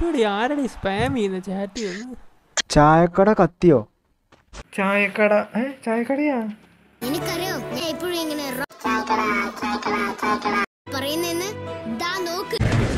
എന്തുടി ആരടി സ്പാം ചെയ്യുന്ന ചാറ്റ് ചെയ്യുന്നു ചായക്കട കത്തിയോ ചായക്കട ഏ ചായക്കടയാ എനിക്കറിയോ ഞാൻ എപ്പോഴും ഇങ്ങനെ റോ- പറയുന്നെന്ന് ദാ നോക്ക്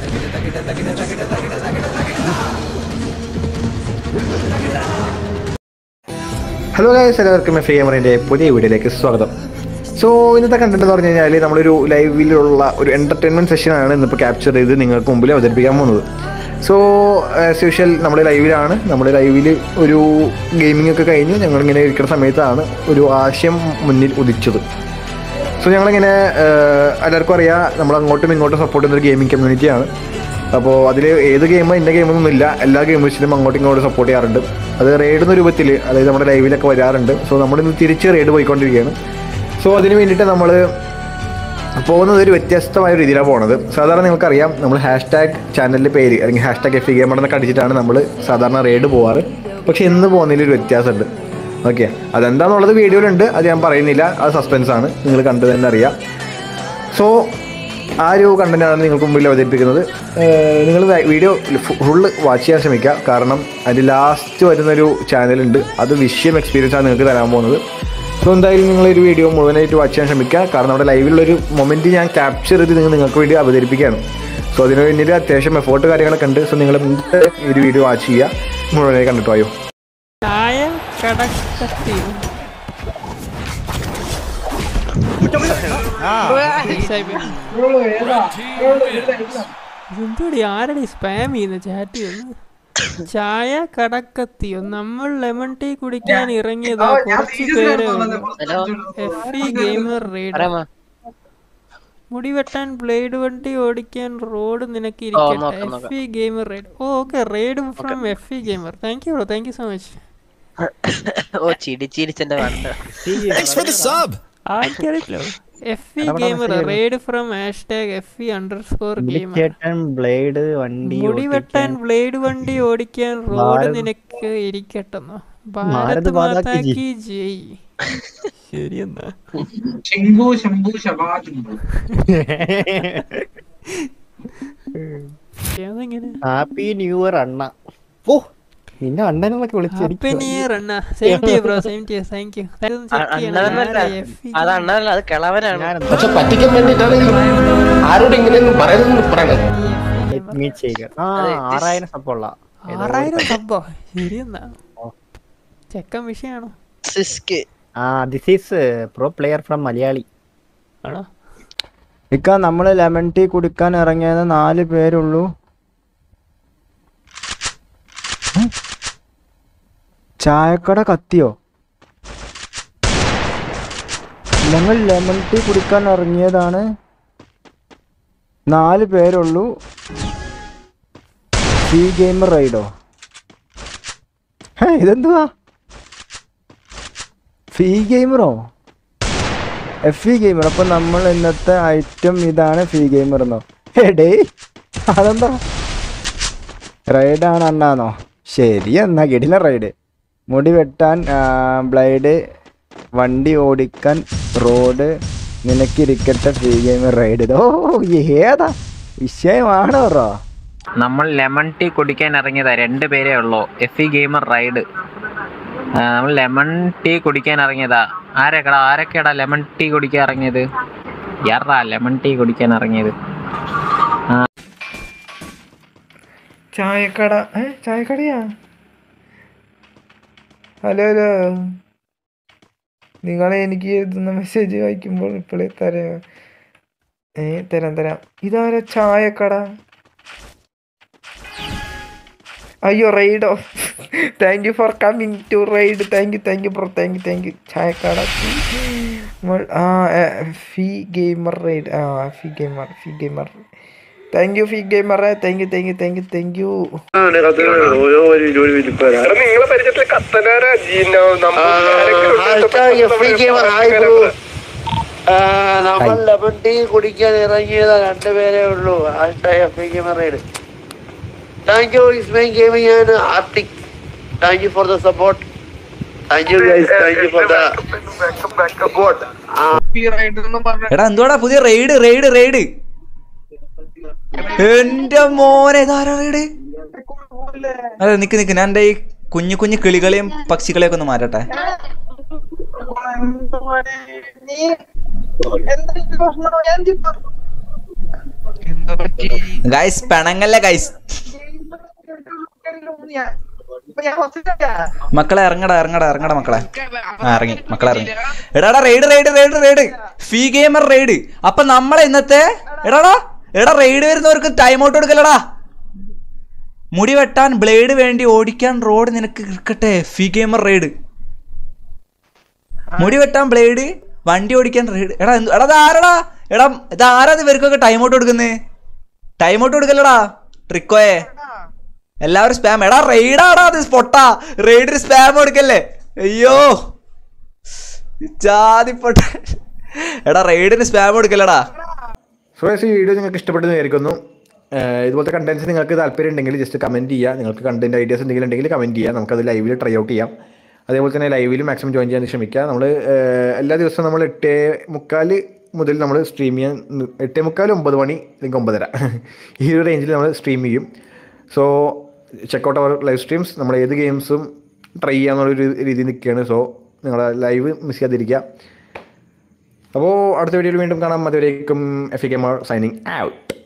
ഹലോ ഗൈസ് എല്ലാവർക്കും എഫ് എമറിൻ്റെ പുതിയ വീഡിയോയിലേക്ക് സ്വാഗതം സോ ഇന്നത്തെ കണ്ടന്റ് എന്ന് പറഞ്ഞു കഴിഞ്ഞാൽ നമ്മളൊരു ലൈവിലുള്ള ഒരു എൻ്റർടൈൻമെൻറ്റ് സെഷനാണ് ഇന്നിപ്പോൾ ക്യാപ്ചർ ചെയ്ത് നിങ്ങൾക്ക് മുമ്പിൽ അവതരിപ്പിക്കാൻ പോകുന്നത് സോ ആസ് യൂഷ്വൽ നമ്മൾ ലൈവിലാണ് നമ്മൾ ലൈവിൽ ഒരു ഗെയിമിംഗ് ഒക്കെ കഴിഞ്ഞ് ഞങ്ങളിങ്ങനെ ഇരിക്കുന്ന സമയത്താണ് ഒരു ആശയം മുന്നിൽ ഉദിച്ചത് സോ ഞങ്ങളിങ്ങനെ ഏഹ്, എല്ലാവർക്കും അറിയാം നമ്മൾ അങ്ങോട്ടും ഇങ്ങോട്ടും സപ്പോർട്ട് ചെയ്യുന്ന ഒരു ഗെയിമിംഗ് കമ്മ്യൂണിറ്റിയാണ് അപ്പോൾ അതിൽ ഏത് ഗെയിം ഇന്ന ഗെയിമൊന്നും ഇല്ല എല്ലാ ഗെയിംസിനും അങ്ങോട്ടും ഇങ്ങോട്ടും സപ്പോർട്ട് ചെയ്യാറുണ്ട് അത് റെയ്ഡ് എന്ന രൂപത്തിൽ അതായത് നമ്മുടെ ലൈവിലൊക്കെ വരാറുണ്ട് സോ നമ്മളിന്ന് തിരിച്ച് റെയ്ഡ് പോയിക്കൊണ്ടിരിക്കുകയാണ് സോ അതിന് വേണ്ടിയിട്ട് നമ്മൾ പോകുന്നത് ഒരു വ്യത്യസ്തമായ രീതിയിലാണ് പോണത് സാധാരണ നിങ്ങൾക്കറിയാം നമ്മൾ ഹാഷ് ടാഗ് ചാനലിൻ്റെ പേര് അല്ലെങ്കിൽ ഹാഷ് ടാഗ് എഫ് ഗെയിം എന്നൊക്കെ അടിച്ചിട്ടാണ് നമ്മൾ സാധാരണ റെയ്ഡ് പോവാറ് പക്ഷേ ഇന്ന് പോകുന്നതിൽ ഒരു വ്യത്യാസമുണ്ട് ഓക്കെ അതെന്താണെന്നുള്ളത് വീഡിയോയിലുണ്ട് അത് ഞാൻ പറയുന്നില്ല അത് സസ്പെൻസ് ആണ് നിങ്ങൾ കണ്ടു തന്നെ അറിയാം സോ ആ ഒരു കണ്ടന്റാണ് നിങ്ങൾക്ക് മുമ്പിൽ അവതരിപ്പിക്കുന്നത് നിങ്ങൾ വീഡിയോ ഫുള്ള് വാച്ച് ചെയ്യാൻ ശ്രമിക്കുക കാരണം അതിൻ്റെ ലാസ്റ്റ് വരുന്നൊരു ചാനലുണ്ട് അത് വിഷയം എക്സ്പീരിയൻസ് ആണ് നിങ്ങൾക്ക് തരാൻ പോകുന്നത് സോ എന്തായാലും നിങ്ങളൊരു വീഡിയോ മുഴുവനായിട്ട് വാച്ച് ചെയ്യാൻ ശ്രമിക്കുക കാരണം നമ്മുടെ ലൈവിലുള്ളൊരു മൊമെൻറ്റ് ഞാൻ ക്യാപ്ചർ ചെയ്ത് നിങ്ങൾ നിങ്ങൾക്ക് വേണ്ടി അവതരിപ്പിക്കുകയാണ് സോ അതിന് വേണ്ടിയിട്ട് അത്യാവശ്യം എഫോർട്ട് കാര്യങ്ങളൊക്കെ ഉണ്ട് സോ നിങ്ങൾ ഈ ഒരു വീഡിയോ വാച്ച് ചെയ്യുക മുഴുവനായി കണ്ടിട്ട് വായോ ചായ കടക്കത്തി എന്തുടി ആരടി സ്പാം ചെയ്യുന്ന ചാറ്റ് ചെയ്യുന്നു ചായ കടക്കത്തിയോ നമ്മൾ ലെമൺ ടീ കുടിക്കാൻ ഇറങ്ങിയതാ കുറച്ച് പേരെ എഫ് ഇ ഗെയിമർ റേഡ് മുടി വെട്ടാൻ ബ്ലേഡ് വണ്ടി ഓടിക്കാൻ റോഡ് നിനക്ക് ഇരിക്കട്ടെ F E gamer ride oh okay ride from F E gamer thank you bro thank you so much ഓ ചിടി ചിരിച്ചെന്റെ വാർത്ത ആർക്കറിയില്ലോ F E gamer ride from hashtag F E underscore gamer ചേട്ടൻ blade വണ്ടി മുടി വെട്ടാൻ blade വണ്ടി ഓടിക്കാൻ റോഡ് നിനക്ക് ഇരിക്കട്ടെന്നോ ഭാരത് മാതാക്കി ജയ് ശരിയെന്നാ ശംഭു ശംഭു ശബാശംഭു ഏതെങ്ങനെ ഹാപ്പി ന്യൂ ഇയർ അണ്ണ ഓ നിന്നെ അണ്ണനൊക്കെ വിളിച്ചു ഹാപ്പി ന്യൂ ഇയർ അണ്ണ same to bro same to thank you അണ്ണനല്ല അത് അണ്ണനല്ല അത് കിളവനാണ് പക്ഷെ പറ്റിക്കാൻ വേണ്ടിട്ടാണ് ആരോട് ഇങ്ങനെയൊന്നും പറയുന്നത് പറയണത് മീറ്റ് ചെയ്യുക ആ ആറായിരം സപ്പുള്ള ആറായിരം സബ്ബോ ശരിയെന്നാ ചെക്കൻ വിഷയാണോ സിസ്ക് ആ this is pro player from Malayali ആണോ ഇക്ക നമ്മൾ ലെമൺ ടീ കുടിക്കാൻ ഇറങ്ങിയത് നാല് പേരുള്ളൂ ഉം. ചായക്കട കത്തിയോ ഞങ്ങൾ ലെമൺ ടീ കുടിക്കാൻ ഇറങ്ങിയതാണ് നാല് പേരുള്ളൂ സി ഗെയിമർ റൈഡോ ഹേ ഇതെന്തുവാ ഫീ ഗെയിമറോ എഫ് ഇ ഗെയിമർ അപ്പൊ നമ്മൾ ഇന്നത്തെ ഐറ്റം ഇതാണ് ഫീ ഗെയിമർ എന്നോ എടേ അതെന്താ റൈഡാണ് അണ്ണാന്നോ ശരി എന്നാ കിടില റൈഡ് മുടി വെട്ടാൻ ബ്ലൈഡ് വണ്ടി ഓടിക്കാൻ റോഡ് നിനക്കിരിക്കട്ടെ ഫീ ഗെയിമർ റൈഡ് ഓ ഏതാ വിഷയമാണോ റോ നമ്മൾ ലെമൺ ടീ കുടിക്കാൻ ഇറങ്ങിയതാ രണ്ട് പേരേ ഉള്ളൂ എഫ് ഇ ഗെയിമർ റൈഡ് ആ, നമ്മൾ ലെമൺ ടീ കുടിക്കാൻ ഇറങ്ങിയതാ ആരൊക്കെടാ ആരൊക്കെയാടാ ലെമൺ ടീ കുടിക്കാൻ ഇറങ്ങിയത് യാറാ ലെമൺ ടീ കുടിക്കാൻ ഇറങ്ങിയത് ചായക്കട ഏ ചായക്കടയാ ഹലോ ഹലോ നിങ്ങളെ എനിക്ക് എഴുതുന്ന മെസ്സേജ് വായിക്കുമ്പോൾ ഇപ്പോഴേ തരാം ഏ തരാം തരാം ഇതാരാ ചായക്കട അയ്യോ റൈഡോ thank you for coming to ride thank you thank you bro thank you thank you ചായക്കട നമ്മൾ- ആ ഫി ഗെയിമർ റൈഡ് ആ ഫി ഗെയിമർ ഫി ഗെയിമർ താങ്ക് യു ഫി gamer thank you thank you thank you thank you നിങ്ങളെ പരിചയത്തിൽ കത്തനാരാ നമ്മൾ ലെമൺ ടീ കുടിക്കാൻ ഇറങ്ങിയത് രണ്ടുപേരേ ഉള്ളൂ റൈഡ് താങ്ക് യു ഇസ്മൈ gaming and arctic thank you for the support thank you guys thank you for the എടാ എന്തുവാടാ പുതിയ റെയ്ഡ് റെയ്ഡ് റെയ്ഡ് എന്റെ മോനെ ഇതാരാ റെയ്ഡ് അതെ നിക്ക് നിക്ക് ഞാൻ എൻ്റെ ഈ കുഞ്ഞു കുഞ്ഞു കിളികളെയും പക്ഷികളെയൊക്കെ ഒന്ന് മാറ്റട്ടെ ഗൈസ് പെണങ്ങല്ലേ ഗൈസ് മക്കളെ ഇറങ്ങടാ ഇറങ്ങടാ ഇറങ്ങടാ മക്കളെ ആ ഇറങ്ങി മക്കളെ ഇറങ്ങി എടാടാ റെയ്ഡ് റെയ്ഡ് റെയ്ഡ് റെയ്ഡ് ഫീ ഗെയിമർ റെയ്ഡ് അപ്പൊ നമ്മളെ ഇന്നത്തെ എടാടാ എടാ റെയ്ഡ് വരുന്നവർക്ക് ടൈം ഔട്ട് കൊടുക്കലടാ മുടി വെട്ടാൻ ബ്ലേഡ് വേണ്ടി ഓടിക്കാൻ റോഡ് നിനക്ക് കിട്ടട്ടെ ഫീ ഗെയിമർ റെയ്ഡ് മുടി വെട്ടാൻ ബ്ലേഡ് വണ്ടി ഓടിക്കാൻ റെയ്ഡ് എടാ എന്ത്- എടാ ഇത് ആരടാ എടാ ഇത് ആരാ ഇത് ഇവർക്കൊക്കെ ടൈം ഔട്ട് കൊടുക്കുന്നത് ടൈം ഔട്ട് കൊടുക്കല്ലടാ ട്രിക്കോയെ എല്ലാവരും സ്പാം എടാ റെയ്ഡാടാ അത് സ്പൊട്ടാ റെയ്ഡിന് സ്പാം കൊടുക്കല്ലേ അയ്യോ ജാതിപ്പൊട്ട എടാ റെയ്ഡിന് സ്പാം കൊടുക്കല്ലടാ സോ ഈ വീഡിയോ നിങ്ങൾക്ക് ഇഷ്ടപ്പെട്ടെന്ന് വിചാരിക്കുന്നു ഏഹ് ഇതുപോലത്തെ കണ്ടന്റ്സ് നിങ്ങൾക്ക് താല്പര്യം ഉണ്ടെങ്കിൽ ജസ്റ്റ് കമൻറ്റ് ചെയ്യുക നിങ്ങൾക്ക് കണ്ടന്റ് ഐഡിയാസ് എന്തെങ്കിലും ഉണ്ടെങ്കിൽ കമൻറ്റ് ചെയ്യുക നമുക്കത് ലൈവിൽ ട്രൈ ഔട്ട് ചെയ്യാം അതേപോലെ തന്നെ ലൈവിൽ മാക്സിമം ജോയിൻ ചെയ്യാൻ ശ്രമിക്കുക നമ്മൾ എല്ലാ ദിവസവും നമ്മൾ എട്ടേ മുക്കാൽ മുതൽ നമ്മൾ സ്ട്രീം ചെയ്യാൻ നി- എട്ടേ മുക്കാൽ ഒമ്പത് മണി അല്ലെങ്കിൽ ഒമ്പതര ഈ ഒരു റേഞ്ചിൽ നമ്മൾ സ്ട്രീം ചെയ്യും so check out our live streams നമ്മൾ ഏത് ഗെയിംസും ട്രൈ ചെയ്യാന്നുള്ളൊരു രീതിയിൽ നിൽക്കുകയാണ് സോ നിങ്ങളെ ലൈവ് മിസ് ചെയ്യാതിരിക്കുക അപ്പോൾ അടുത്ത വീഡിയോയിൽ വീണ്ടും കാണാം അതുവരേക്കും F E gamer signing out